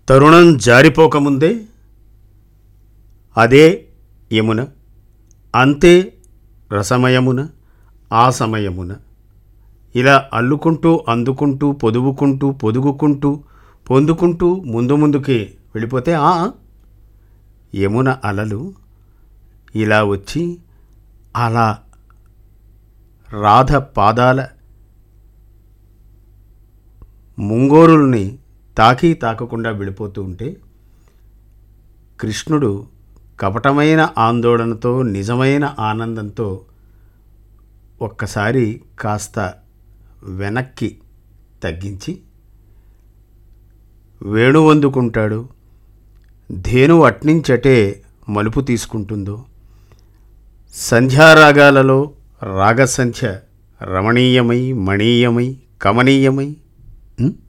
తరుణం జారిపోకముందే అదే యమున అంతే రసమయమున ఆ సమయమున ఇలా అల్లుకుంటూ అందుకుంటూ పొదువుకుంటూ పొదుగుకుంటూ పొందుకుంటూ ముందు ముందుకి వెళ్ళిపోతే ఆ యమున అలలు ఇలా వచ్చి అలా రాధ పాదాల ముంగోరుల్ని తాకి తాకకుండా వెళ్ళిపోతూ ఉంటే కృష్ణుడు కపటమైన ఆందోళనతో నిజమైన ఆనందంతో ఒక్కసారి కాస్త వెనక్కి తగ్గించి వేణువందుకుంటాడు ధేను అట్నించటే మలుపు తీసుకుంటుందో సంధ్యారాగాలలో రాగసంఖ్య రమణీయమై మణీయమై కమనీయమై ఉం?